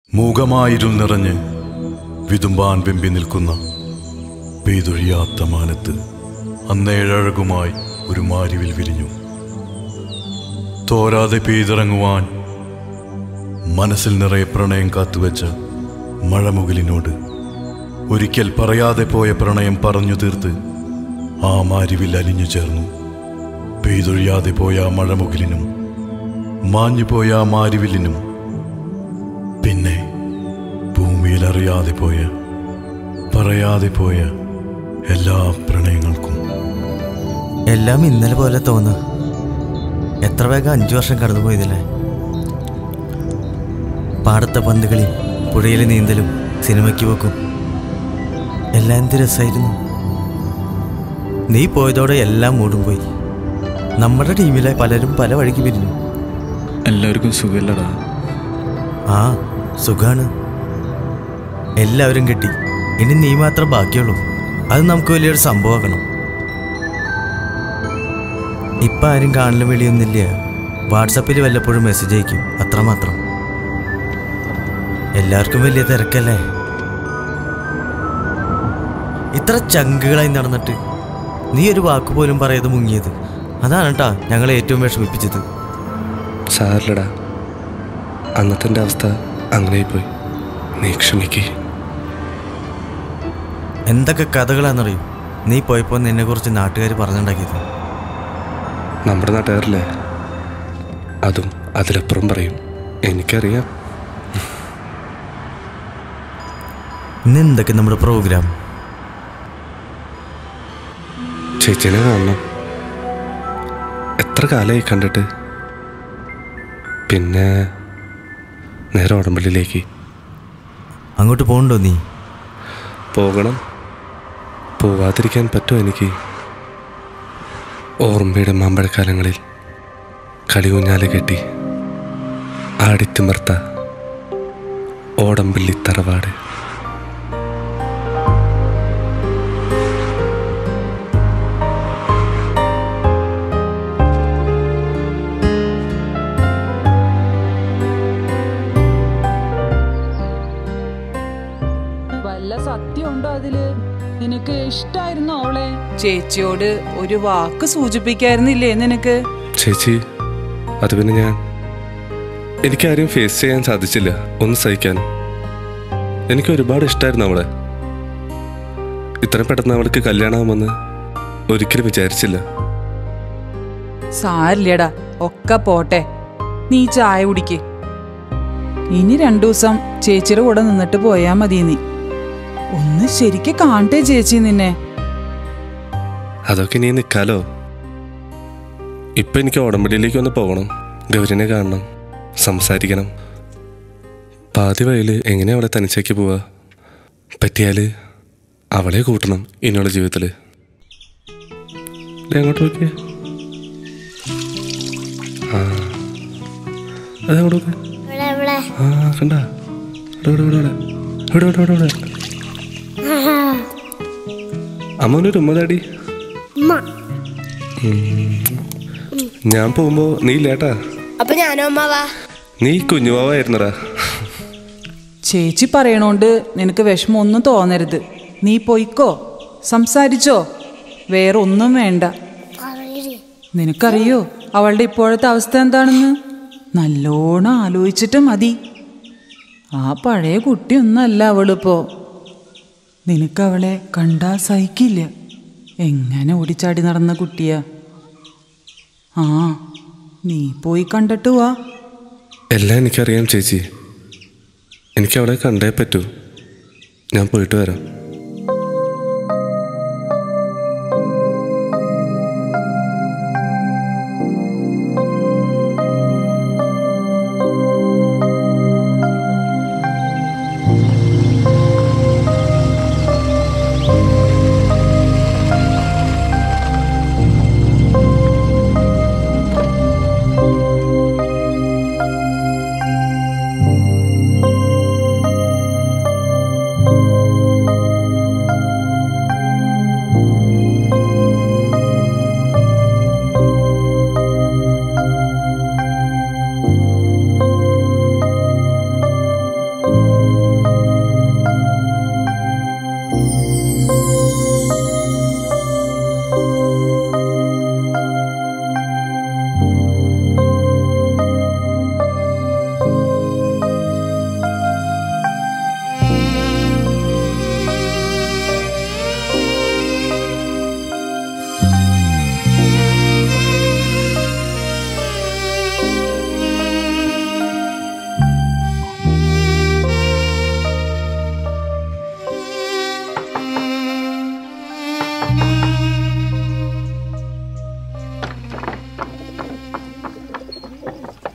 മൂകമായിരുൾ നിറഞ്ഞ് വിതുമ്പാൻ വെമ്പി നിൽക്കുന്ന പെയ്തൊഴിയാത്ത മാനത്ത് അന്നേഴഴകുമായി ഒരു മാരിവിൽ വിരിഞ്ഞു തോരാതെ പെയ്തിറങ്ങുവാൻ മനസ്സിൽ നിറയെ പ്രണയം കാത്തുവെച്ച മഴമുകിലിനോട് ഒരിക്കൽ പറയാതെ പോയ പ്രണയം പറഞ്ഞു തീർത്ത് ആ മാരിവിൽ അലിഞ്ഞു ചേർന്നു പെയ്തൊഴിയാതെ പോയ ആ മഴമുകിലിനും മാഞ്ഞുപോയ ആ മാരിവില്ലിനും പിന്നെ ഭൂമിയിൽ അറിയാതെ പോയ പറയാതെ പോയ എല്ലാ പ്രണയങ്ങൾക്കും എല്ലാം ഇന്നലെ പോലെ തോന്നുക എത്ര വേഗം അഞ്ചു വർഷം കടന്നുപോയതല്ലേ പാടത്തെ പന്തുകളി പുഴയിലെ നീന്തലും സിനിമയ്ക്ക് പോക്കും എല്ലാം എന്ത് രസമായിരുന്നു നീ പോയതോടെ എല്ലാം മൂടും പോയി നമ്മുടെ ടീമിലെ പലരും പല വഴിക്ക് പിരിഞ്ഞു എല്ലാവർക്കും സുഖമില്ലടാ ആ സുഖാണ് എല്ലാവരും കിട്ടി ഇനി നീ മാത്രം ബാക്കിയുള്ളൂ അത് നമുക്ക് വലിയൊരു സംഭവമാക്കണം ഇപ്പം ആരും കാണലും വിളിയൊന്നുമില്ല വാട്സപ്പിൽ വല്ലപ്പോഴും മെസ്സേജ് അയക്കും അത്രമാത്രം എല്ലാവർക്കും വലിയ തിരക്കല്ലേ ഇത്ര ചങ്കുകളായി നടന്നിട്ട് നീ ഒരു വാക്ക് പോലും പറയാതെ മുങ്ങിയത് അതാണ് കേട്ടാ ഞങ്ങളെ ഏറ്റവും വിഷമിപ്പിച്ചത് സാറിലടാ അന്നത്തെ എൻ്റെ അവസ്ഥ അങ്ങനെയായിപ്പോയി നീ ക്ഷമിക്കേ എന്തൊക്കെ കഥകളാണെന്നറിയും നീ പോയപ്പോൾ നിന്നെ കുറിച്ച് നാട്ടുകാർ പറഞ്ഞുണ്ടാക്കിയത് നമ്മുടെ നാട്ടുകാരല്ലേ അതും അതിലപ്പുറം പറയും എനിക്കറിയാം ഇന്ന് എന്തൊക്കെ നമ്മുടെ പ്രോഗ്രാം ചേച്ചീനെ കാണണം എത്ര കാലമായി കണ്ടിട്ട് പിന്നെ നേരെ ഉടമ്പള്ളിയിലേക്ക് അങ്ങോട്ട് പോകണ്ടോ നീ പോകണം പോവാതിരിക്കാൻ പറ്റുമോ എനിക്ക് ഓർമ്മയുടെ മാമ്പഴക്കാലങ്ങളിൽ കളിയൂഞ്ഞാല് കെട്ടി ആടിത്തിമർത്ത ഓടമ്പള്ളി തറവാട് വല്ല സത്യമുണ്ടോ അതില് നിനക്ക് ഇഷ്ടായിരുന്നോ അവളെ ചേച്ചിയോട് ഒരു വാക്ക് സൂചിപ്പിക്കായിരുന്നില്ലേ നിനക്ക് ചേച്ചി അത് പിന്നെ ഞാൻ എനിക്കാരും ഫേസ് ചെയ്യാൻ സാധിച്ചില്ല ഒന്ന് സഹിക്കാൻ എനിക്ക് ഒരുപാട് ഇഷ്ടമായിരുന്നു അവളെ ഇത്രയും പെട്ടെന്ന് അവൾക്ക് കല്യാണമാകുമെന്ന് ഒരിക്കലും വിചാരിച്ചില്ല സാരില്ലടാ ഒക്കെ പോട്ടെ നീ ചായ കുടിക്ക് ഇനി രണ്ടു ദിവസം ചേച്ചിയുടെ കൂടെ നിന്നിട്ട് പോയാ മതി നീ ഒന്ന് ശരിക്ക് കാണട്ടെ ചേച്ചി നിന്നെ അതൊക്കെ നീ നിൽക്കാലോ ഇപ്പൊ എനിക്ക് ഓടമ്പടിയിലേക്ക് ഒന്ന് പോകണം ഗൗരിനെ കാണണം സംസാരിക്കണം പാതി വഴിയിൽ എങ്ങനെ അവളെ തനിച്ചേക്ക് പോവാ പറ്റിയാല് അവളെ കൂട്ടണം ഇനിയുള്ള ജീവിതത്തില് ദേ അങ്ങോട്ട് നോക്കിയേ ആ അതങ്ങോട്ട് നോക്ക് ഇവിടെ ഇവിടെ ആ കണ്ട ഇവിടെ ഇവിടെ ഇവിടെ ഇവിടെ ഇവിടെ ഇവിടെ ഇവിടെ അമ്മനൊരു ഉമ്മതാടി ഉമ്മ ഞാൻ പോകുമ്പോ നീ ഇല്ലേട്ടാ അപ്പൊ ഞാനോ അമ്മാവാ നീ കുഞ്ഞുവാവായിരുന്നടാ ചേച്ചി പറയണോണ്ട് നിനക്ക് വിഷമമൊന്നും തോന്നരുത് നീ പോയിക്കോ സംസാരിച്ചോ വേറെ ഒന്നും വേണ്ട പറയടി നിനക്കറിയോ അവളുടെ ഇപ്പോഴത്തെ അവസ്ഥ എന്താണെന്ന് നല്ലോണം ആലോചിച്ചിട്ട് മതി ആ പഴയ കുട്ടിയൊന്നല്ല അവളിപ്പോ നിനക്കവളെ കണ്ടാ സഹിക്കില്ല എങ്ങനെ ഓടിച്ചാടി നടന്ന കുട്ടിയാ ആ നീ പോയി കണ്ടിട്ട് വാ എല്ലാം എനിക്കറിയാം ചേച്ചി എനിക്ക് അവളെ കണ്ടേ പറ്റൂ ഞാൻ പോയിട്ട് വരാം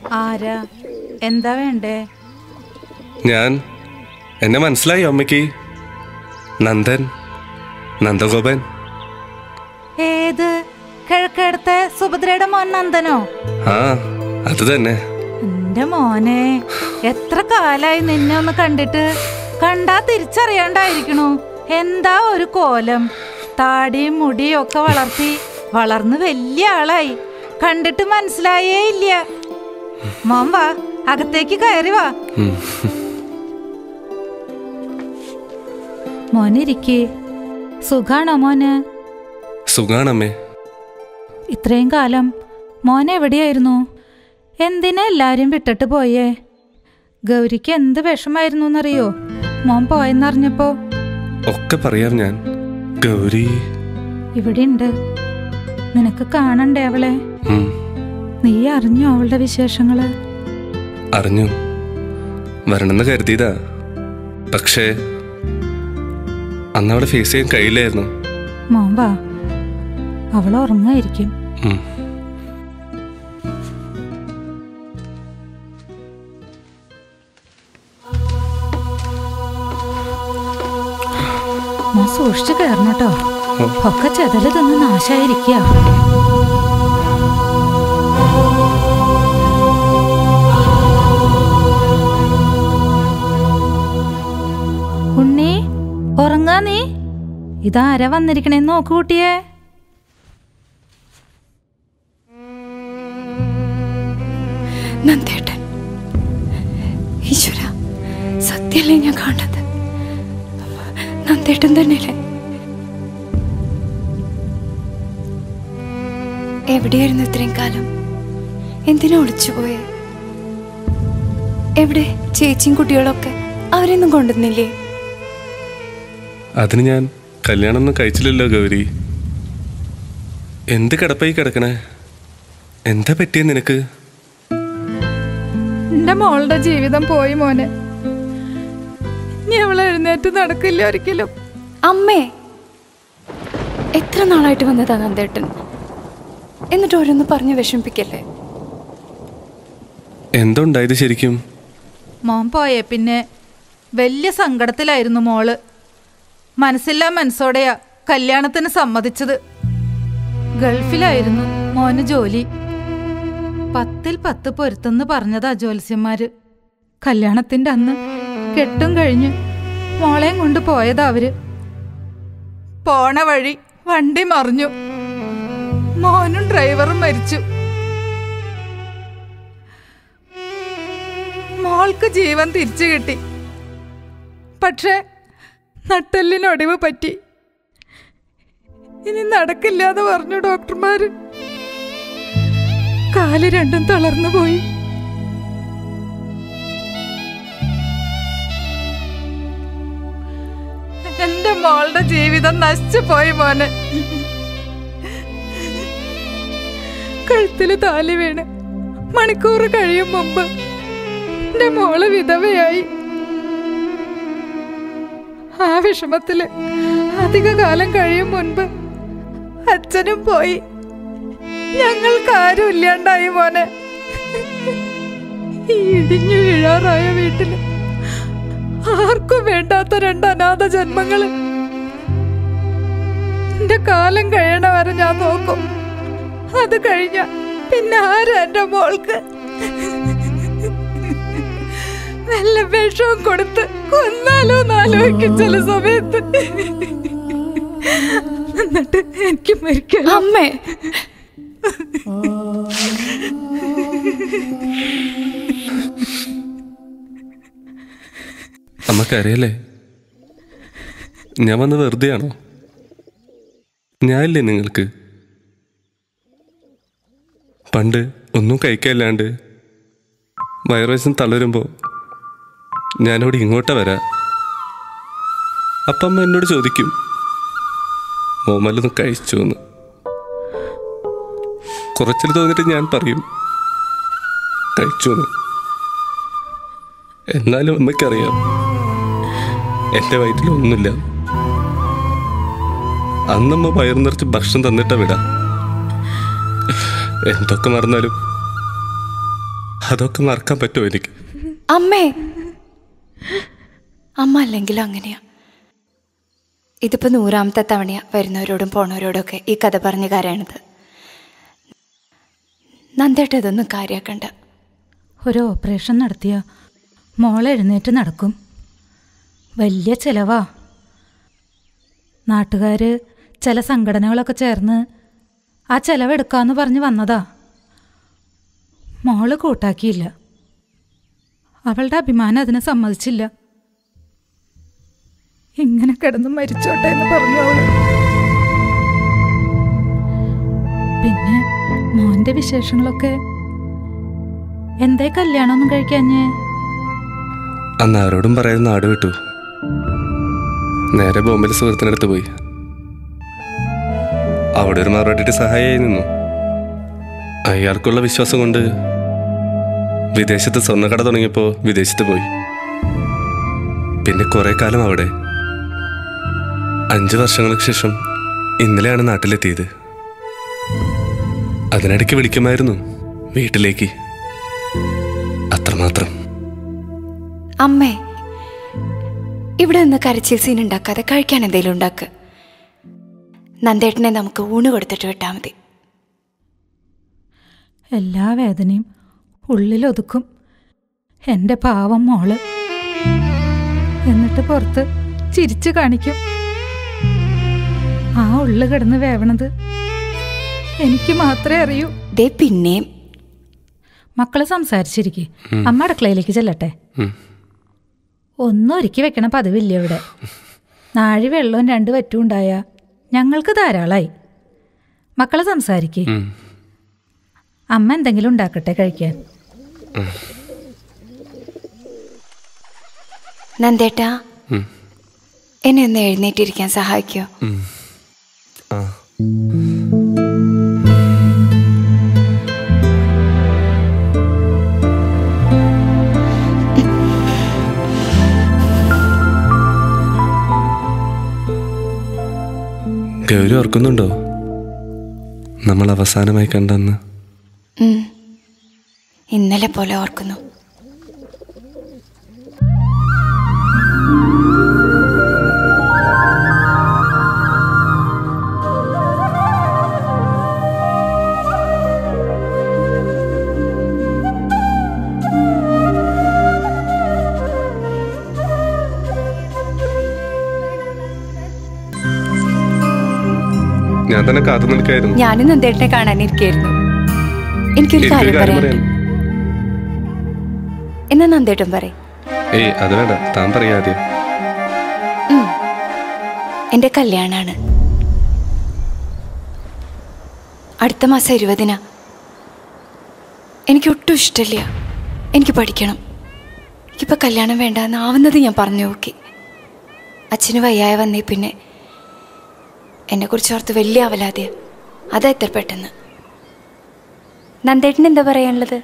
ആരാ എന്താ വേണ്ടേ ഞാൻ എന്നെ മനസ്സിലായി അമ്മയ്ക്ക് നന്ദൻ നന്ദഗോപൻ ഏത് കിഴക്കേടത്തെ സുഭദ്രയുടെ മോൻ നന്ദനോ ആ അത് തന്നെ എന്റെ മോനെ എത്ര കാലായി നിന്നെ ഒന്ന് കണ്ടിട്ട് കണ്ടാ തിരിച്ചറിയാണ്ടായിരിക്കണു എന്താ ഒരു കോലം താടിയും മുടിയും ഒക്കെ വളർത്തി വളർന്ന് വലിയ ആളായി കണ്ടിട്ട് മനസ്സിലായേ ഇല്ല മോൻ വാ അകത്തേക്ക് കയറി വാ ഉം. മോനിരിക്കേ സുഖാണോ മോന് സുഖാണമ്മേ ഇത്രയും കാലം മോൻ എവിടെയായിരുന്നു എന്തിനാ എല്ലാരും വിട്ടിട്ട് പോയേ ഗൗരിക്ക് എന്ത് വിഷമായിരുന്നു എന്നറിയോ മോൻ പോയെന്നറിഞ്ഞപ്പോ ഒക്കെ പറയാം ഞാൻ ഗൗരി ഇവിടെ ഉണ്ട് നിനക്ക് കാണണ്ടേ അവളെ ഉം, നീ അറിഞ്ഞോ അവളുടെ വിശേഷങ്ങള് അറിഞ്ഞു വരണമെന്ന് കരുതിയതാ പക്ഷേ അന്ന് അവിടെ ഫേസ് ചെയ്യാൻ കഴിയില്ലായിരുന്നു മോൻ വാ അവൾ ഉറങ്ങായിരിക്കും ഉം. മോൻ സൂക്ഷിച്ചു കയറണം കേട്ടോ ഒക്കെ ചെതല് തിന്ന് നാശായിരിക്കുക ഉണ്ണി ഉറങ്ങാ നീ ഇതാരാ വന്നിരിക്കണേന്ന് നോക്ക് കൂട്ടിയേ നന്ദേട്ടൻ ഈശ്വര സത്യല്ലേ ഞാൻ കാണുന്നത് നന്ദേട്ടൻ തന്നെയല്ലേ എവിടെയായിരുന്നു ഇത്രയും കാലം എന്തിനാ ഒളിച്ചുപോയെ എവിടെ ചേച്ചിയും കുട്ടികളൊക്കെ അവരെയൊന്നും കൊണ്ടുവന്നില്ലേ അതിന് ഞാൻ കല്യാണം ഒന്നും കഴിച്ചില്ലല്ലോ ഗൗരി എന്ത് കിടപ്പായി കിടക്കണേ എന്താ പറ്റിയ നിനക്ക് എന്റെ മോളുടെ ജീവിതം പോയി മോനെ ഇനി അവൾ എഴുന്നേറ്റ് നടക്കില്ല ഒരിക്കലും അമ്മേ എത്ര നാളായിട്ട് വന്നതാ നന്ദേട്ടൻ എന്നിട്ട് ഓരോന്ന് പറഞ്ഞ് വിഷമിപ്പിക്കല്ലേ എന്തുണ്ടായത് ശരിക്കും മോൻ പോയേ പിന്നെ വലിയ സങ്കടത്തിലായിരുന്നു മോള് മനസ്സില്ലാ മനസ്സോടെയാ കല്യാണത്തിന് സമ്മതിച്ചത് ഗൾഫിലായിരുന്നു മോന് ജോലി പത്തിൽ പത്ത് പൊരുത്തെന്ന് പറഞ്ഞതാ ജ്യോത്സ്യന്മാര് കല്യാണത്തിന്റെ അന്ന് കെട്ടും കഴിഞ്ഞ് മോളെയും കൊണ്ട് പോയതാ അവര് പോണ വഴി വണ്ടി മറിഞ്ഞു മോനും ഡ്രൈവറും മരിച്ചു മോൾക്ക് ജീവൻ തിരിച്ചു കിട്ടി പക്ഷേ നട്ടെല്ലിനൊടിവ് പറ്റി ഇനി നടക്കില്ലാന്ന് പറഞ്ഞു ഡോക്ടർമാര് കാല് രണ്ടും തളർന്നു പോയി എന്റെ മോളുടെ ജീവിതം നശിച്ചു പോയി മോനെ കഴുത്തില് താലി വീണ് മണിക്കൂർ കഴിയും മുമ്പ് എന്റെ മോള് വിധവയായി ആ വിഷമത്തില് അധിക കാലം കഴിയും മുൻപ് അച്ഛനും പോയി ഞങ്ങൾക്ക് ആരും ഇല്ലാണ്ടായി മോനെ ഈ ഇടിഞ്ഞു വീഴാറായ വീട്ടില് ആർക്കും വേണ്ടാത്ത രണ്ട് അനാഥ ജന്മങ്ങള് എന്റെ കാലം കഴിയണ വരെ ഞാൻ നോക്കും അത് കഴിഞ്ഞ പിന്നെ ആരാ എന്റെ മോൾക്ക് നല്ല വിഷവും കൊടുത്ത് കൊന്നാലോ എന്നാലോചിക്കും ചില സമയത്ത് എന്നിട്ട് എനിക്ക് മരിക്കണം അമ്മേ അമ്മക്കറിയല്ലേ ഞാൻ വന്ന് വെറുതെയാണോ ഞാനില്ലേ നിങ്ങൾക്ക് പണ്ട് ഒന്നും കഴിക്കാനില്ലാണ്ട് വയറുവശം തളരുമ്പോൾ ഞാനിവിടെ ഇങ്ങോട്ടാ വരാ അപ്പം അമ്മ എന്നോട് ചോദിക്കും മോമല്ലൊന്നും കഴിച്ചു എന്ന് കുറച്ചിൽ തോന്നിട്ട് ഞാൻ പറയും കഴിച്ചു എന്ന് എന്നാലും അമ്മയ്ക്കറിയാം എൻ്റെ വയറ്റിലൊന്നുമില്ല അന്നമ്മ വയറു നിറച്ച് ഭക്ഷണം തന്നിട്ട വിടാ എന്തൊക്കെ മറന്നാലും അതൊക്കെ മറക്കാൻ പറ്റുമോ എനിക്ക് അമ്മേ അമ്മ അല്ലെങ്കിലും അങ്ങനെയാ ഇതിപ്പോ നൂറാമത്തെ തവണയാ വരുന്നവരോടും പോണവരോടൊക്കെ ഈ കഥ പറഞ്ഞ് കരയണത് നന്ദേട്ട ഇതൊന്നും കാര്യാക്കണ്ട ഒരു ഓപ്പറേഷൻ നടത്തിയ മോൾ എഴുന്നേറ്റ് നടക്കും വലിയ ചിലവാ നാട്ടുകാർ ചില സംഘടനകളൊക്കെ ചേർന്ന് ആ ചിലവെടുക്കാന്ന് പറഞ്ഞ് വന്നതാ മോള് കൂട്ടാക്കിയില്ല അവളുടെ അഭിമാനം അതിനെ സമ്മതിച്ചില്ല ഇങ്ങനെ കിടന്ന് മരിച്ചോട്ടെ എന്ന് പറഞ്ഞു അവള് പിന്നെ മോന്റെ വിശേഷങ്ങളൊക്കെ എന്തേ കല്യാണമൊന്നും കഴിക്കാഞ്ഞേ അന്ന് ആരോടും പറയാൻ നാട് വിട്ടു നേരെ ബോംബെയിൽ സുഹൃത്തിനടുത്ത് പോയി അവിടെ ഒരു മറുപടിയിട്ട് സഹായിയായി നിന്നു അയാൾക്കുള്ള വിശ്വാസം കൊണ്ട് വിദേശത്ത് സ്വർണ്ണക്കട തുടങ്ങിയപ്പോൾ വിദേശത്ത് പോയി പിന്നെ കുറെ കാലം അവിടെ അഞ്ച് വർഷങ്ങൾക്ക് ശേഷം ഇന്നലെയാണ് നാട്ടിലെത്തിയത് അതിനിടയ്ക്ക് വിളിക്കുമായിരുന്നു വീട്ടിലേക്ക് അത്രമാത്രം അമ്മേ ഇവിടെ നിന്ന് കരച്ചിൽ സീൻ ഉണ്ടാക്കാതെ കഴിക്കാൻ എന്തെങ്കിലും ഉണ്ടാക്ക് നന്ദേട്ടനെ നമുക്ക് ഊണ് കൊടുത്തിട്ട് വിട്ടാൽ മതി എല്ലാ വേദനയും ഉള്ളിലൊതുക്കും എൻ്റെ പാവം മോള് എന്നിട്ട് പുറത്ത് ചിരിച്ചു കാണിക്കും ആ ഉള്ളു കിടന്ന് വേവണത് എനിക്ക് മാത്രമേ അറിയൂ ദേ പിന്നെയും മക്കള് സംസാരിച്ചിരിക്കെ അമ്മ അടുക്കളയിലേക്ക് ചെല്ലട്ടെ ഉം. ഒന്നും ഒരുക്കി വെക്കണ പതിവില്ല ഇവിടെ നാഴി വെള്ളവും രണ്ട് വറ്റും ഉണ്ടായ ഞങ്ങൾക്ക് ധാരാളമായി മക്കള് സംസാരിക്കേ ഉം. അമ്മ എന്തെങ്കിലും ഉണ്ടാക്കട്ടെ കഴിക്കാൻ നന്ദേട്ടാ ഉം. എന്നെ ഒന്ന് എഴുന്നേറ്റിരിക്കാൻ സഹായിക്കോ ഉം. ആ ഗൗരി ഓർക്കുന്നുണ്ടോ നമ്മൾ അവസാനമായി കണ്ടെന്ന് ഉം. ഇന്നലെ പോലെ ഓർക്കുന്നു ഞാൻ തന്നെ കാത്തു നിൽക്കായിരുന്നു ഞാനും നന്ദേട്ടനെ കാണാനിരിക്കായിരുന്നു എനിക്കൊരു എനിക്കൊരു കാര്യം കാര്യം പറയാനുണ്ട് എന്നാ നന്ദേട്ടൻ പറയും ഏയ് അത് വേണ്ട താൻ പറയാ ആദ്യം എൻ്റെ കല്യാണാണ് അടുത്ത മാസം ഇരുപതിനാ എനിക്ക് ഒട്ടും ഇഷ്ടമില്ല എനിക്ക് പഠിക്കണം എനിക്കിപ്പോൾ കല്യാണം വേണ്ടാന്ന് ആവുന്നത് ഞാൻ പറഞ്ഞു നോക്കി അച്ഛന് വയ്യായ വന്നേ പിന്നെ എന്നെക്കുറിച്ച് ഓർത്ത് വലിയ അവലാതിയ അതാ എത്ര പെട്ടെന്ന് നന്ദേട്ടൻ എന്താ പറയാനുള്ളത്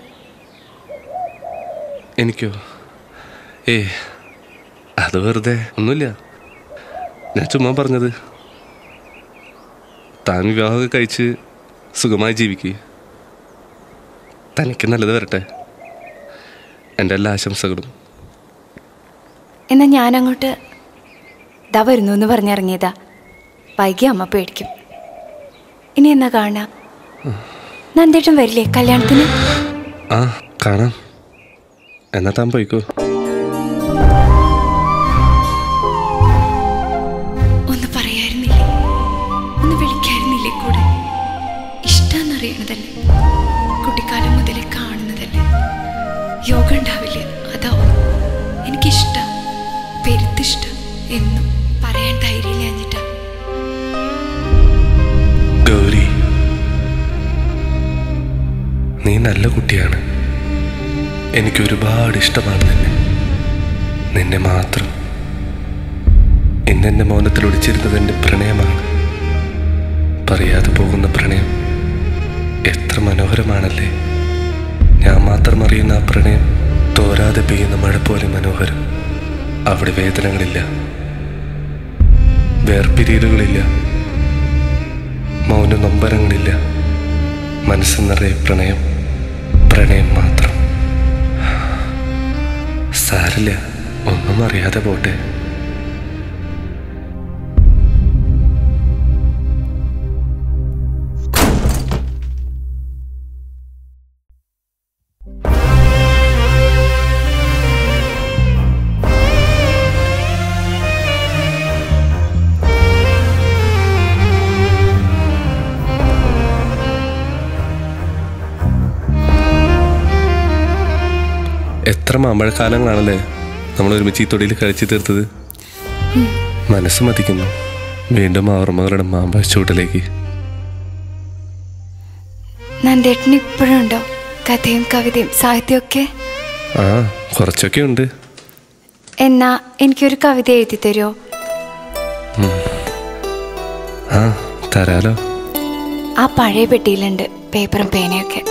എനിക്കോ ഏ അത് വെറുതെ ഒന്നുമില്ല ഞാൻ ചുമ്മാ പറഞ്ഞത് താൻ വിവാഹമൊക്കെ കഴിച്ച് സുഖമായി ജീവിക്കുക തനിക്ക് നല്ലത് വരട്ടെ എൻ്റെ എല്ലാ ആശംസകളും എന്നാൽ ഞാൻ അങ്ങോട്ട് ദാ വരുന്നു എന്ന് പറഞ്ഞിറങ്ങിയതാ വൈകി അമ്മ പേടിക്കും ഇനി എന്നാ കാണാ നന്ദേട്ടൻ വരില്ലേ കല്യാണത്തിന് ആ കാണാം എന്നാ താൻ പോയിക്കോ ഒന്ന് പറയായിരുന്നില്ലേ ഒന്ന് വിളിക്കായിരുന്നില്ലേ കൂടെ ഇഷ്ടാന്നറിയണതല്ലേ കുട്ടിക്കാലം മുതലേ കാണുന്നതല്ലേ യോഗ ഉണ്ടാവില്ലേ അതാവും എനിക്കിഷ്ടം പെരുത്തിഷ്ടം എന്നും പറയാൻ ധൈര്യമില്ലാഞ്ഞിട്ടാ ഗൗരി നീ നല്ല കുട്ടിയാണ് എനിക്ക് ഒരുപാട് ഇഷ്ടമാണ് നിന്നെ നിന്നെ മാത്രം ഇന്നെൻ്റെ മൗനത്തിൽ ഒളിച്ചിരുന്നത് എൻ്റെ പ്രണയമാണ് പറയാതെ പോകുന്ന പ്രണയം എത്ര മനോഹരമാണല്ലേ ഞാൻ മാത്രം അറിയുന്ന ആ പ്രണയം തോരാതെ പെയ്യുന്ന മഴ പോലെ മനോഹരം അവിടെ വേദനകളില്ല വേർപിരിയലുകളില്ല മൗന നൊമ്പരങ്ങളില്ല മനസ്സ് നിറയെ പ്രണയം പ്രണയം മാത്രം സാരല്ല ഒന്നും അറിയാതെ പോട്ടെ എത്ര മാമ്പഴക്കാലങ്ങളാണല്ലേ നമ്മൾ ഒരുമിച്ച് ഈ തൊടിയിൽ കഴിച്ചു തീർത്തത് മനസ്സ് മതിക്കുന്നു വീണ്ടും ആ ഓർമ്മകളുടെ മാമ്പഴച്ചൂട്ടിലേക്ക് നന്ദേട്ടന് ഇപ്പോഴും ഉണ്ടോ കഥയും കവിതയും സാഹിത്യമൊക്കെ ആ കുറച്ചൊക്കെ ഉണ്ട് എന്നാ എനിക്കൊരു കവിത എഴുതി തരുമോ ആ തരാലോ ആ പഴയ പെട്ടിയിലുണ്ട് പേപ്പറും പേനയൊക്കെ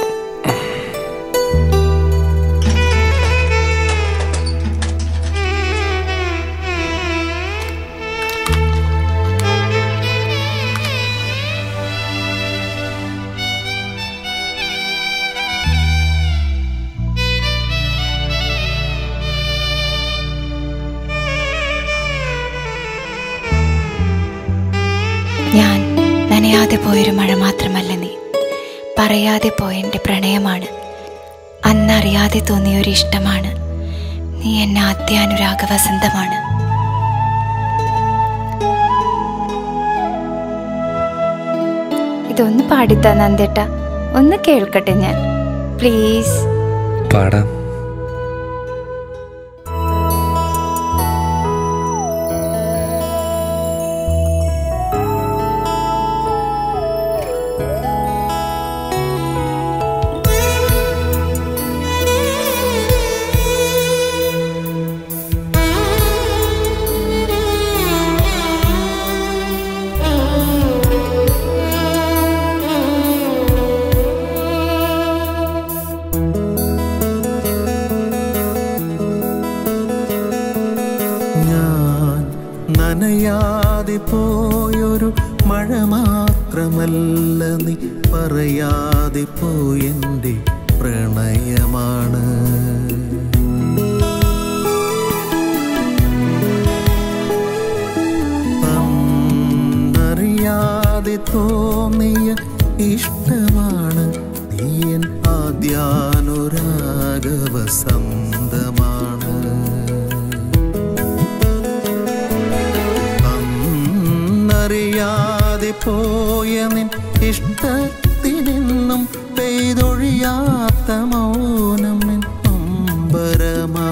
ഞാൻ നനയാതെ പോയൊരു മഴ മാത്രമല്ല നീ പറയാതെ പോയ എൻ്റെ പ്രണയമാണ് അന്നറിയാതെ തോന്നിയൊരു ഇഷ്ടമാണ് നീ എന്നെ ആദ്യാനുരാഗ വസന്തമാണ് ഇതൊന്ന് പാടിത്താ നന്ദേട്ട ഒന്ന് കേൾക്കട്ടെ ഞാൻ പ്ലീസ് പാടാം ഞാൻ നനയാതെ പോയൊരു മഴ മാത്രമല്ല നീ പറയാതെ പോയെൻ്റെ പ്രണയമാണ് അന്നറിയാതെ തോന്നിയ ഇഷ്ടമാണ് നീയൻ ആദ്യാനുരാഗവസന്തമാണ് അന്നറിയാതെ പോയ നിൻ ഇഷ്ടത്തിനെന്നും പെയ്തൊഴിയാത്ത മൗനം എൻ അമ്പരമാ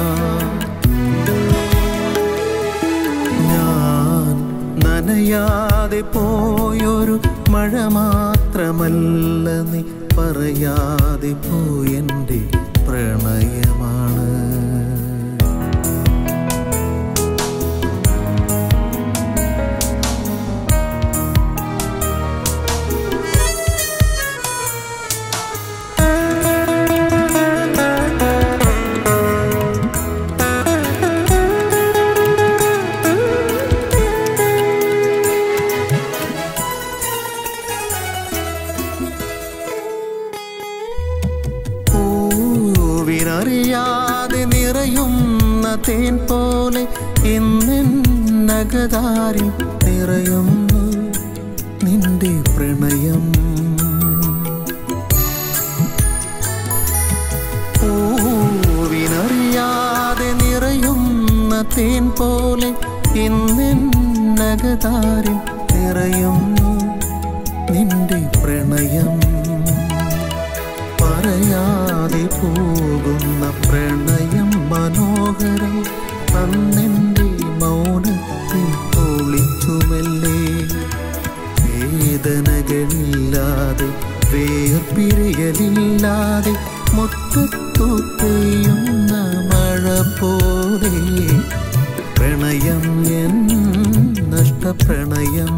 ഞാൻ നനയാതെ പോയൊരു മഴ മാത്രമല്ല നീ പറയാതെ പോയെൻ്റെ പ്രണയമാണ് പൂവിനറിയാതെ നിറയുന്ന തേൻ പോലെ ഇന്നകതാരിൽ നിറയുന്നു നിന്റെ പ്രണയം പൂവിനറിയാതെ നിറയുന്ന തേൻ പോലെ ഇന്നകതാരിൽ നിറയുന്നു നിന്റെ പ്രണയം പറയാതെ പോകുന്ന പ്രണയം മനോഹരം അന്നെൻ്റെ മൗനത്തിൽ ഒളിച്ചുമല്ലേ വേദനകളില്ലാതെ വേർപിരിയലില്ലാതെ മുറ്റത്തു പെയ്യുന്ന മഴ പോലെ പ്രണയം എൻ നഷ്ടപ്രണയം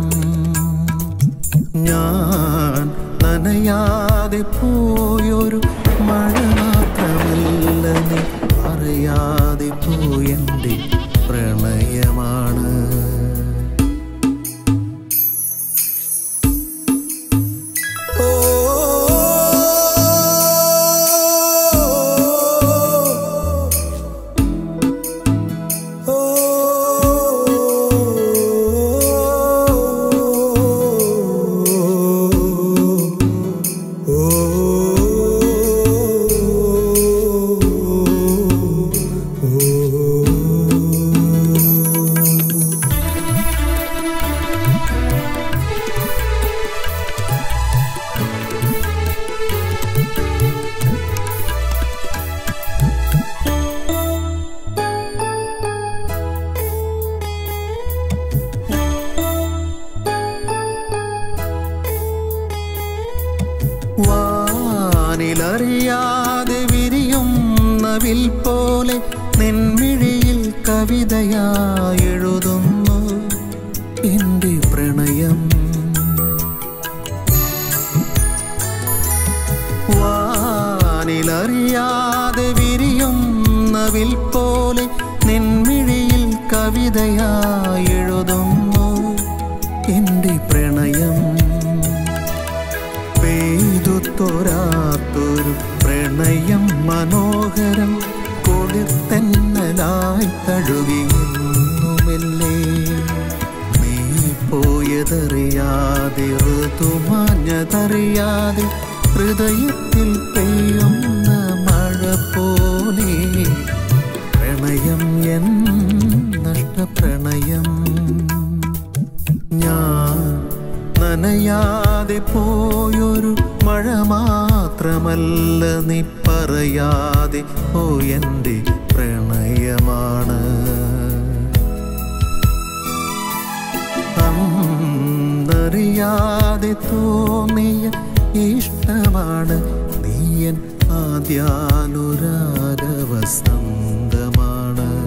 ഞാൻ നനയാതെ പോയൊരു മഴ മാത്രമല്ല നീ അറിയാതെ പോയെൻ്റെ പ്രണയമാണ് ഓ വാനിലറിയാതെ വിരിയുന്നവിൽ പോലെ നിൻമിഴിയിൽ കവിതയായി എഴുതുന്നു എൻ്റെ പ്രണയം വാനിലറിയാതെ വിരിയുന്നവിൽ പോലെ നിൻമിഴിയിൽ കവിതയായി എഴുതുന്നു എൻ്റെ പ്രണയം പെയ്തു തൊരാത്തൊരു പ്രണയം മനോഹരം കൊടുത്തെന്നലായി തഴുകിയുന്നുമില്ലേ നീ പോയതറിയാതെ ഋതുമാഞ്ഞതറിയാതെ ഹൃദയത്തിൽ പെയ്യുന്ന മഴ പോലെ പ്രണയം എൻ നഷ്ടപ്രണയം ഞാൻ നനയാതെ പോയൊരു മഴ മാത്രമല്ല നീ പറയാതെ പോയെൻ്റെ പ്രണയമാണ് അന്നറിയാതെ തോന്നിയ ഇഷ്ടമാണ് നീയൻ ആദ്യാനുരാഗ വസന്തമാണ്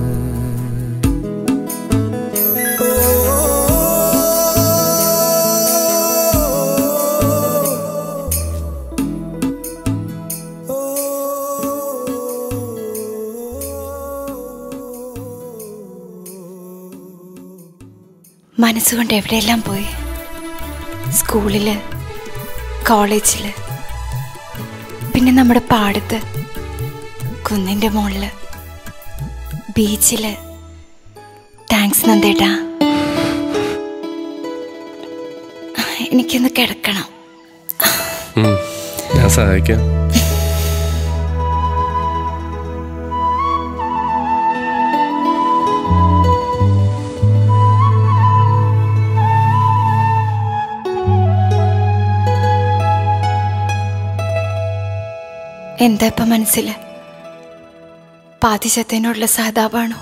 മനസ്സുകൊണ്ട് എവിടെയെല്ലാം പോയി സ്കൂളില് കോളേജില് പിന്നെ നമ്മുടെ പാടത്ത് കുന്നിൻ്റെ മുകളില് ബീച്ചില് താങ്ക്സ് നന്ദേട്ടാ എനിക്കൊന്ന് കിടക്കണം ഉം, ഞാൻ സഹായിക്കാം എന്താ ഇപ്പൊ മനസ്സില് പാതിശത്തിനോടുള്ള സഹതാപാണോ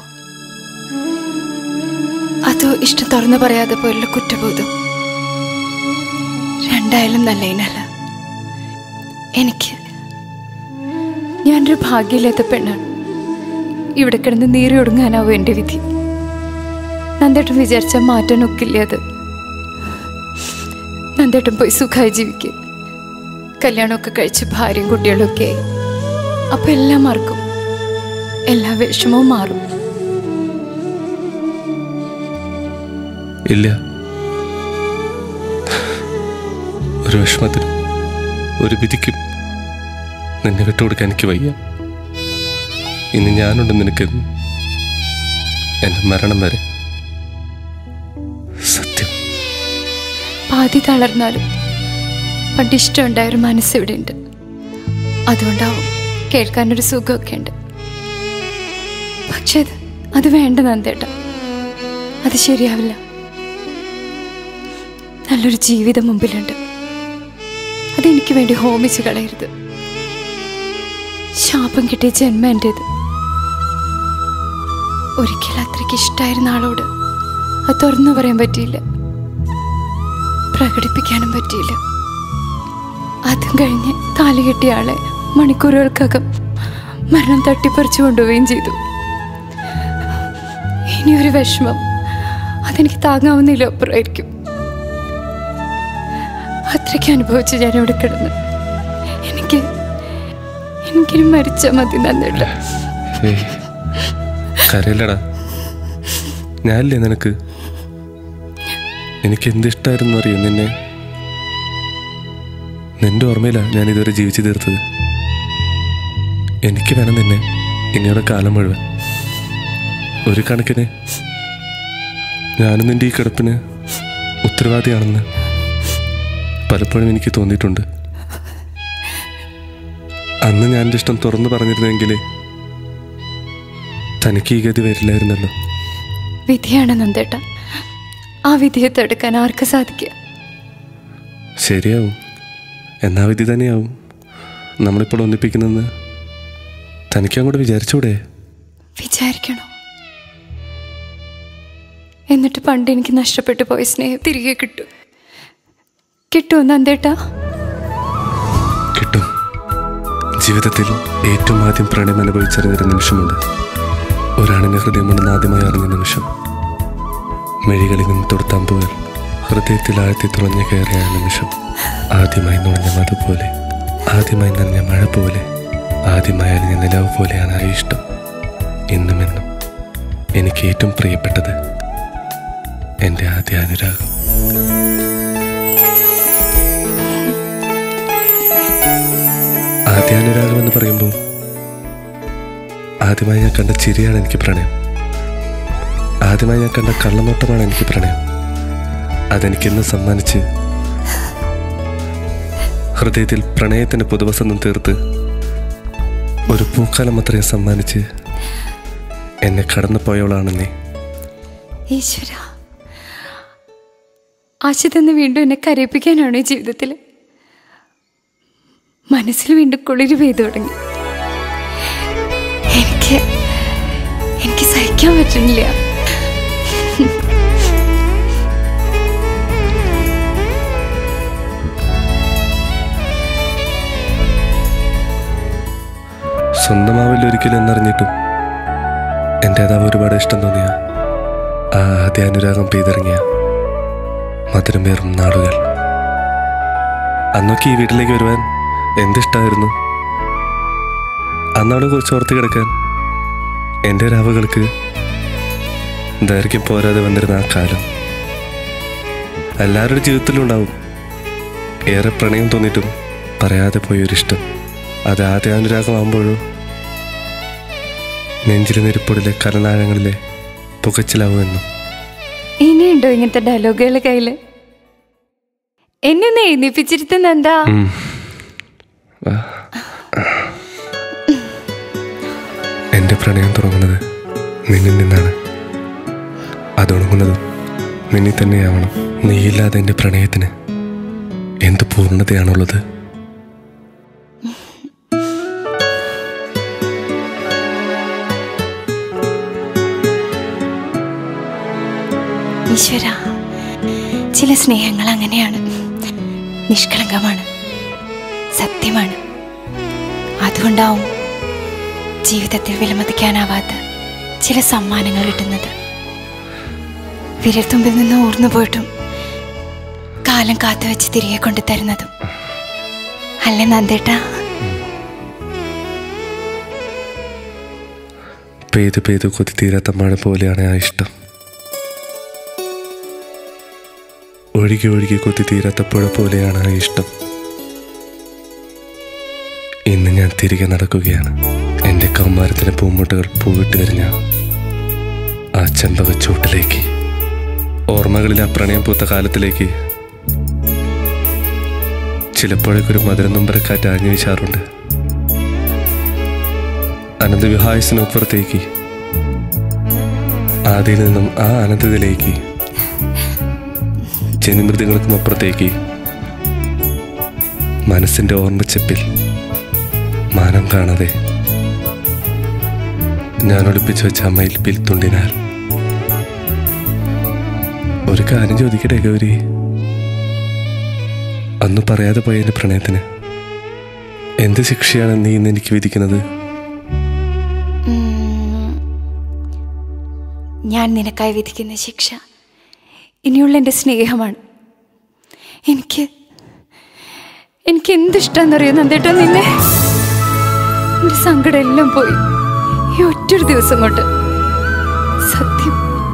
അതോ ഇഷ്ടം തുറന്നു പറയാതെ പോലുള്ള കുറ്റബോധം രണ്ടായാലും നല്ലതിനല്ല എനിക്ക് ഞാനൊരു ഭാഗ്യമില്ലാത്ത പെണ്ണാണ് ഇവിടെ കിടന്ന് നീറി ഒടുങ്ങാനാവും എൻ്റെ വിധി നന്ദേട്ടൻ വിചാരിച്ചാൽ മാറ്റാൻ ഒക്കില്ല അത് നന്ദേട്ടൻ പോയി സുഖമായി ജീവിക്കുക കല്യാണമൊക്കെ കഴിച്ച് ഭാര്യയും കുട്ടികളും ഒക്കെ ആയി അപ്പൊ എല്ലാം മറക്കും എല്ലാ വിഷമവും മാറും ഇല്ല ഒരു വിഷമത്തിനും ഒരു വിധിക്കും നിന്നെ വിട്ടുകൊടുക്കാൻ എനിക്ക് വയ്യ ഇനി ഞാനുണ്ട് നിനക്ക് എന്റെ മരണം വരെ സത്യം പാതി തളർന്നാലും പണ്ട് ഇഷ്ടമുണ്ടായ ഒരു മനസ്സ് ഇവിടെ ഉണ്ട് അതുകൊണ്ടാവും കേൾക്കാനൊരു സുഖമൊക്കെ ഉണ്ട് പക്ഷെ അത് അത് വേണ്ട നന്ദേട്ട അത് ശരിയാവില്ല നല്ലൊരു ജീവിതം മുമ്പിലുണ്ട് അതെനിക്ക് വേണ്ടി ഹോമിച്ച് കളയരുത് ശാപം കിട്ടിയ ജന്മം എൻ്റേത് ഒരിക്കലും അത്രയ്ക്ക് ഇഷ്ടമായിരുന്ന ആളോട് അത് തുറന്നു പറയാൻ പറ്റിയില്ല പ്രകടിപ്പിക്കാനും പറ്റിയില്ല അതും കഴിഞ്ഞ് താലി കെട്ടിയ ആളെ മണിക്കൂറുകൾക്കകം മരണം തട്ടിപ്പറിച്ചു കൊണ്ടുപോവുകയും ചെയ്തു ഇനിയൊരു വിഷമം അതെനിക്ക് താങ്ങാവുന്നതിലും അപ്പുറമായിരിക്കും അത്രയ്ക്ക് അനുഭവിച്ച് ഞാൻ ഇവിടെ കിടന്നു എനിക്ക് എനിക്കിനി മരിച്ചാൽ മതി നന്നില്ല ഏയ് കരയില്ലടാ ഞാനില്ലേ നിനക്ക് എനിക്ക് എന്ത് ഇഷ്ടമായിരുന്നു അറിയോ നിന്നെ നിന്റെ ഓർമ്മയിലാണ് ഞാൻ ഇതുവരെ ജീവിച്ചു തീർത്തത് എനിക്ക് വേണം നിന്നെ ഇനിയുടെ കാലം മുഴുവൻ ഒരു കണക്കിന് ഞാനും നിന്റെ ഈ കിടപ്പിന് ഉത്തരവാദിയാണെന്ന് പലപ്പോഴും എനിക്ക് തോന്നിയിട്ടുണ്ട് അന്ന് ഞാൻ എൻ്റെ ഇഷ്ടം തുറന്നു പറഞ്ഞിരുന്നെങ്കിൽ തനിക്ക് ഈ ഗതി വരില്ലായിരുന്നല്ലോ വിധിയാണ് നന്ദേട്ട ആ വിധിയെ തടുക്കാൻ ആർക്ക് സാധിക്കുക ശരിയാവും എന്നാ വിധി തന്നെയാവും നമ്മളിപ്പോൾ ഒന്നിപ്പിക്കുന്നെന്ന് തനിക്ക് അങ്ങോട്ട് വിചാരിച്ചൂടെ വിചാരിക്കണോ എന്നിട്ട് പണ്ട് എനിക്ക് നഷ്ടപ്പെട്ടു പോയ സ്നേഹം തിരികെ കിട്ടും കിട്ടുമോ നന്ദേട്ടാ കിട്ടും ജീവിതത്തിൽ ഏറ്റവും ആദ്യം പ്രണയം അനുഭവിച്ചറിഞ്ഞൊരു നിമിഷമുണ്ട് ഒരാണിന്റെ ഹൃദയമുണ്ടെന്ന് ആദ്യമായി അറിഞ്ഞ നിമിഷം മെഴികളിൽ നിന്ന് തൊടുത്തമ്പുകൾ ഹൃദയത്തിൽ ആഴ്ത്തി തുളഞ്ഞു കയറിയ ആ നിമിഷം ആദ്യമായി നുണഞ്ഞ മധു പോലെ ആദ്യമായി നനഞ്ഞ മഴ പോലെ ആദ്യമായി അലിഞ്ഞ നിലവ് പോലെയാണ് ആ ഇഷ്ടം എന്നും എന്നും എനിക്ക് ഏറ്റവും പ്രിയപ്പെട്ടത് എൻ്റെ ആദ്യ അനുരാഗം ആദ്യാനുരാഗം എന്ന് പറയുമ്പോൾ ആദ്യമായി ഞാൻ കണ്ട ചിരിയാണ് എനിക്ക് പ്രണയം ആദ്യമായി ഞാൻ കണ്ട കള്ളനോട്ടമാണ് എനിക്ക് പ്രണയം അതെനിക്കെന്ന് സമ്മാനിച്ച് ഹൃദയത്തിൽ പ്രണയത്തിന്റെ പുതുവസന്തം തീർത്ത് ഒരു പൂക്കാലം അത്രയും സമ്മാനിച്ച് എന്നെ കടന്നു പോയവളാണ് നീ ഈശ്വര ആശ തന്നെ വീണ്ടും എന്നെ കരയിപ്പിക്കാനാണോ ഈ ജീവിതത്തിൽ മനസ്സിൽ വീണ്ടും കുളിര് പെയ്തു തുടങ്ങി എനിക്ക് എനിക്ക് സഹിക്കാൻ പറ്റുന്നില്ല സ്വന്തമാവില്ല ഒരിക്കലും എന്നറിഞ്ഞിട്ടും എൻ്റേതാവ് ഒരുപാട് ഇഷ്ടം തോന്നിയ ആ ആദ്യ അനുരാഗം പെയ്തിറങ്ങിയ മധുരമേറും നാടുകൾ അന്നൊക്കെ ഈ വീട്ടിലേക്ക് വരുവാൻ എന്തിഷ്ടമായിരുന്നു അന്നവിടെ കുറിച്ച് ഓർത്ത് കിടക്കാൻ എൻ്റെ രാവുകൾക്ക് ദൈർഘ്യം പോരാതെ വന്നിരുന്ന ആ കാലം എല്ലാവരുടെ ജീവിതത്തിലും ഉണ്ടാവും ഏറെ പ്രണയം തോന്നിയിട്ടും പറയാതെ പോയൊരിഷ്ടം അത് ആദ്യ അനുരാഗമാകുമ്പോഴോ നെഞ്ചിലെ നെരുപ്പൊടിലെ കലനാഴങ്ങളിലെ പുകച്ചിലാവുമെന്നും ഇനിയുണ്ടോ ഇങ്ങനത്തെ ഡയലോഗുകൾ കയ്യില് എന്നെ ഒന്ന് എഴുന്നേപ്പിച്ചിരുത്തുന്ന എന്താ ഉം. ആ. എൻ്റെ പ്രണയം തുടങ്ങുന്നത് നിന്നിൽ നിന്നാണ് അതൊടുങ്ങുന്നതും നിന്നിൽ തന്നെയാവണം നീയില്ലാതെ എൻ്റെ പ്രണയത്തിന് എന്ത് പൂർണ്ണതയാണുള്ളത് ഈശ്വര ചില സ്നേഹങ്ങൾ അങ്ങനെയാണ് നിഷ്കളങ്കമാണ് സത്യമാണ് അതുകൊണ്ടാവും ജീവിതത്തിൽ വിലമതിക്കാനാവാത്ത ചില സമ്മാനങ്ങൾ കിട്ടുന്നത് വിരൽത്തുമ്പിൽ നിന്ന് ഊർന്നു പോയിട്ടും കാലം കാത്തുവെച്ച് തിരികെ കൊണ്ടു തരുന്നതും അല്ലേ നന്ദേട്ടാ പെയ്ത് പെയ്ത് കൊതി തീരാത്ത മഴ പോലെയാണ് ആ ഇഷ്ടം ഒഴുകി ഒഴുകി കൊതി തീരാത്ത പുഴ പോലെയാണ് ആ ഇഷ്ടം ഇന്ന് ഞാൻ തിരികെ നടക്കുകയാണ് എൻ്റെ കൗമാരത്തിലെ പൂമുട്ടുകൾ പൂവിട്ട് കഴിഞ്ഞ ആ ചെമ്പകച്ചൂട്ടിലേക്ക് ഓർമ്മകളിൽ ആ പ്രണയം പൂത്ത കാലത്തിലേക്ക് ചിലപ്പോഴൊക്കെ ഒരു മധുരം നൊമ്പരക്കാറ്റ് ആഞ്ഞു വീശാറുണ്ട് അനന്തവിഹായസിനപ്പുറത്തേക്ക് ആദിയിൽ നിന്നും ആ അനന്തത്തിലേക്ക് ജനിമൃതികൾക്കും അപ്പുറത്തേക്ക് മനസ്സിന്റെ ഓർമ്മച്ചപ്പിൽ മാനം കാണാതെ ഞാൻ ഒളിപ്പിച്ചു വെച്ച ആ മയിൽപ്പിൽ തുണ്ടിനാൽ ഒരു കാര്യം ചോദിക്കട്ടെ ഗൗരി അന്ന് പറയാതെ പോയ എൻ്റെ പ്രണയത്തിന് എന്ത് ശിക്ഷയാണ് നീ ഇന്ന് എനിക്ക് വിധിക്കുന്നത് ഉം. ഞാൻ നിനക്കായി വിധിക്കുന്ന ശിക്ഷ ഇനിയുള്ള എൻ്റെ സ്നേഹമാണ് എനിക്ക് എനിക്ക് എന്തിഷ്ടമെന്നറിയോ നന്ദേട്ടോ നിന്നെ എൻ്റെ സങ്കടം എല്ലാം പോയി ഈ ഒറ്റൊരു ദിവസം കൊണ്ട് സത്യം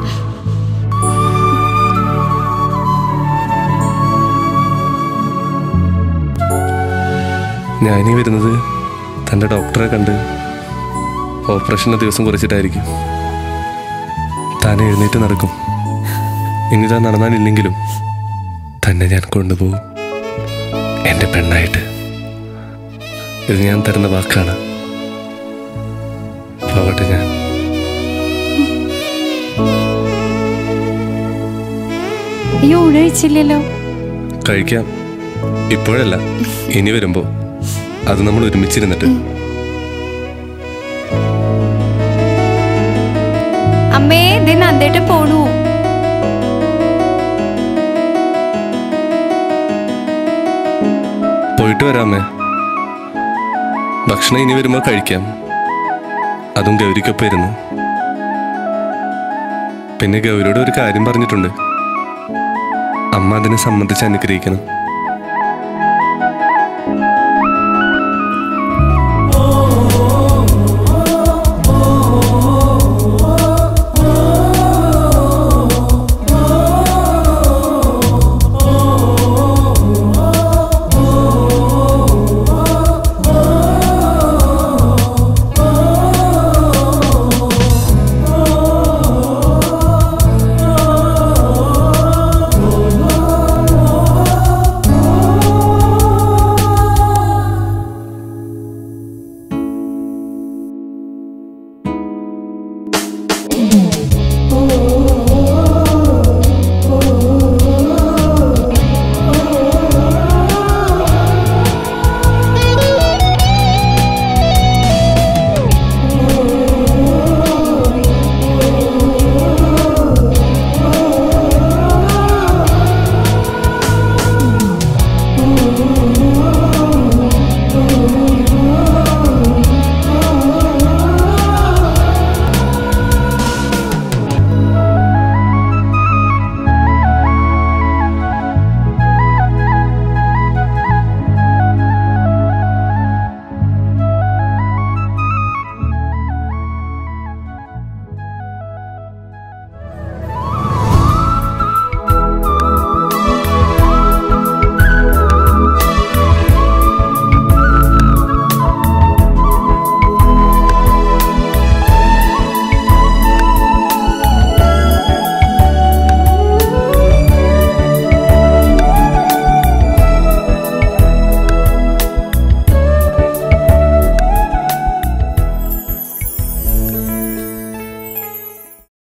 ഞാനീ വരുന്നത് തൻ്റെ ഡോക്ടറെ കണ്ട് ഓപ്പറേഷൻ്റെ ദിവസം കുറിച്ചിട്ടായിരിക്കും താൻ എഴുന്നേറ്റ് നടക്കും ഇനി താൻ നടന്നാലില്ലെങ്കിലും തന്നെ ഞാൻ കൊണ്ടുപോകും എൻ്റെ പെണ്ണായിട്ട് ഇത് ഞാൻ തരുന്ന വാക്കാണ് പോകട്ടെ ഞാൻ അയ്യോ ഉഴയിച്ചില്ലല്ലോ കഴിക്കാം ഇപ്പോഴല്ല ഇനി വരുമ്പോ അത് നമ്മൾ ഒരുമിച്ചിരുന്നിട്ട് അമ്മേ ദേ നന്ദേട്ട് പോണു പോയിട്ട് വരാമേ ഭക്ഷണം ഇനി വരുമ്പോൾ കഴിക്കാം അതും ഗൗരിക്കൊപ്പം ഇരുന്ന് പിന്നെ ഗൗരിയോട് ഒരു കാര്യം പറഞ്ഞിട്ടുണ്ട് അമ്മ അതിനെ സംബന്ധിച്ച് അനുഗ്രഹിക്കണം